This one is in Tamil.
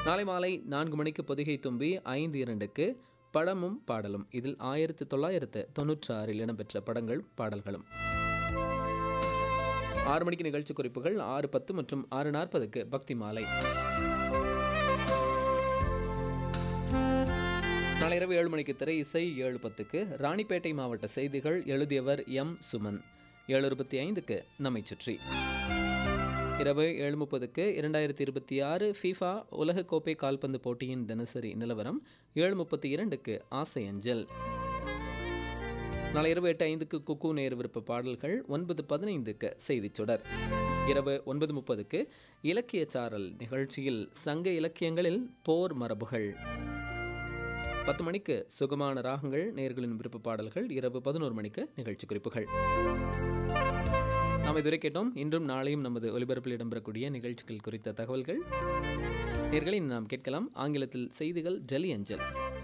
நாளை மாலை நான்கு மணிக்கு பொதிகை தும்பி ஐந்து இரண்டுக்கு படமும் பாடலும் இதில் ஆயிரத்தி தொள்ளாயிரத்து தொன்னூற்றி ஆறில் இடம்பெற்ற படங்கள் பாடல்களும் ஆறு மணிக்கு நிகழ்ச்சி குறிப்புகள் ஆறு பத்து மற்றும் ஆறு நாற்பதுக்கு பக்தி மாலை நாளை இரவு ஏழு மணிக்கு திரை இசை ஏழு பத்துக்கு ராணிப்பேட்டை மாவட்ட செய்திகள் எழுதியவர் எம் சுமன் ஏழு இருபத்தி ஐந்துக்கு நம்மை சுற்றி இரவு ஏழு முப்பதுக்கு இரண்டாயிரத்தி இருபத்தி ஆறு ஃபீஃபா உலகக்கோப்பை கால்பந்து போட்டியின் தினசரி நிலவரம் ஏழு முப்பத்தி இரண்டுக்கு ஆசை அஞ்சல் நாளை இரவு எட்டு ஐந்துக்கு குக்கு நேர் விருப்ப பாடல்கள் ஒன்பது பதினைந்துக்கு செய்திச் சுடர் இரவு ஒன்பது முப்பதுக்கு இலக்கிய சாரல் நிகழ்ச்சியில் சங்க இலக்கியங்களில் போர் மரபுகள் பத்து மணிக்கு சுகமான ராகங்கள் நேர்களின் விருப்ப பாடல்கள் இரவு பதினோரு மணிக்கு நிகழ்ச்சி குறிப்புகள் நாம் இதுவரை கேட்டோம் இன்றும் நாளையும் நமது ஒலிபரப்பில் இடம்பெறக்கூடிய நிகழ்ச்சிகள் குறித்த தகவல்கள் நேர்களை நாம் கேட்கலாம் ஆங்கிலத்தில் செய்திகள் ஜலி அஞ்சல்